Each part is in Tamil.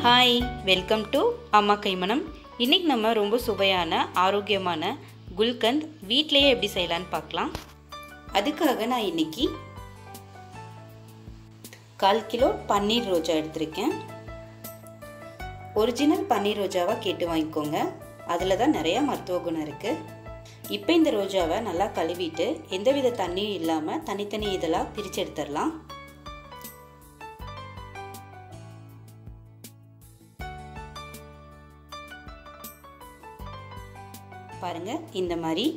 ஹாய் வெல்கம் டு அம்மா கைமணம் இன்றைக்கி நம்ம ரொம்ப சுவையான ஆரோக்கியமான குல்கந்த் வீட்டிலையே எப்படி செய்யலான்னு பார்க்கலாம் அதுக்காக நான் இன்னைக்கு கால் கிலோ பன்னீர் ரோஜா எடுத்திருக்கேன் ஒரிஜினல் பன்னீர் ரோஜாவாக கேட்டு வாங்கிக்கோங்க அதில் தான் நிறையா மருத்துவ குணம் இருக்குது இப்போ இந்த ரோஜாவை நல்லா கழுவிட்டு எந்தவித தண்ணியும் இல்லாமல் தனித்தனி இதெல்லாம் பிரித்து எடுத்துடலாம் பாருங்க இந்த மாதிரி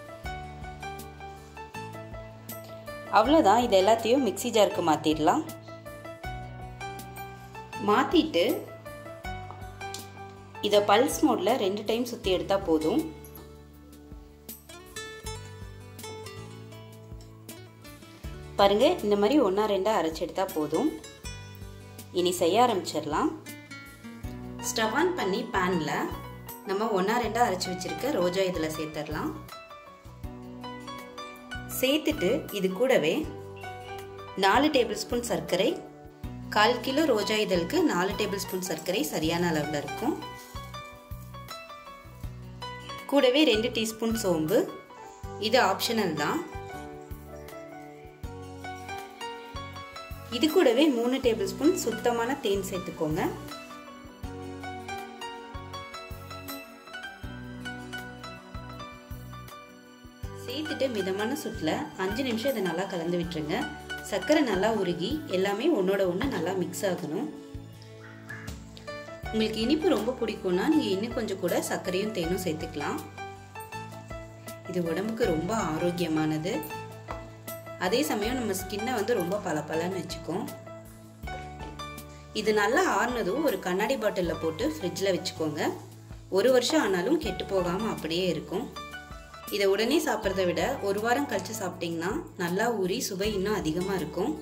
அவ்வளோதான் இது எல்லாத்தையும் மிக்சி ஜாருக்கு மாற்றிடலாம் மாற்றிட்டு இதை பல்ஸ் மோடில் ரெண்டு டைம் சுற்றி எடுத்தால் போதும் பாருங்க இந்த மாதிரி ஒன்றா ரெண்டாக அரைச்சி எடுத்தால் போதும் இனி செய்ய ஆரம்பிச்சிடலாம் ஸ்டவ் ஆன் பண்ணி பேனில் நம்ம ஒன்றா ரெண்டாக அரைச்சி வச்சுருக்க ரோஜா இதில் சேர்த்துடலாம் சேர்த்துட்டு இது கூடவே நாலு டேபிள் ஸ்பூன் சர்க்கரை கால் கிலோ ரோஜா இதழுக்கு நாலு டேபிள் ஸ்பூன் சர்க்கரை சரியான அளவில் இருக்கும் கூடவே ரெண்டு டீஸ்பூன் சோம்பு இது ஆப்ஷனல் தான் இது கூடவே மூணு டேபிள் ஸ்பூன் சுத்தமான தேன் சேர்த்துக்கோங்க சேர்த்துட்டு மிதமான சுட்டில் அஞ்சு நிமிஷம் இதை நல்லா கலந்து விட்டுருங்க சர்க்கரை நல்லா உருகி எல்லாமே ஒன்றோட ஒன்று நல்லா மிக்ஸ் ஆகணும் உங்களுக்கு இனிப்பு ரொம்ப பிடிக்கும்னா நீங்கள் இன்னும் கொஞ்சம் கூட சர்க்கரையும் தேனும் சேர்த்துக்கலாம் இது உடம்புக்கு ரொம்ப ஆரோக்கியமானது அதே சமயம் நம்ம ஸ்கின்னை வந்து ரொம்ப பளபளன்னு வச்சுக்கும் இது நல்லா ஆறுனதும் ஒரு கண்ணாடி பாட்டிலில் போட்டு ஃப்ரிட்ஜில் வச்சுக்கோங்க ஒரு வருஷம் ஆனாலும் கெட்டு போகாமல் அப்படியே இருக்கும் இதை உடனே சாப்பிட்றத விட ஒரு வாரம் கழித்து சாப்பிட்டிங்கன்னா நல்லா ஊறி சுவை இன்னும் அதிகமாக இருக்கும்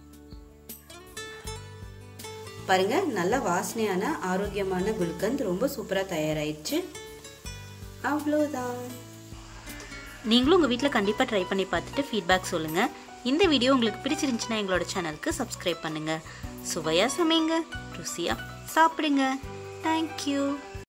பாருங்க நல்ல வாசனையான ஆரோக்கியமான குல்கந்த் ரொம்ப சூப்பராக தயாராயிடுச்சு அவ்வளோதான் நீங்களும் உங்கள் வீட்டில் கண்டிப்பாக ட்ரை பண்ணி பார்த்துட்டு ஃபீட்பேக் சொல்லுங்கள் இந்த வீடியோ உங்களுக்கு பிடிச்சிருந்துச்சுன்னா எங்களோட சேனலுக்கு சப்ஸ்கிரைப் பண்ணுங்கள் சுவையாக சமைங்க ருசியாக சாப்பிடுங்க தேங்க்யூ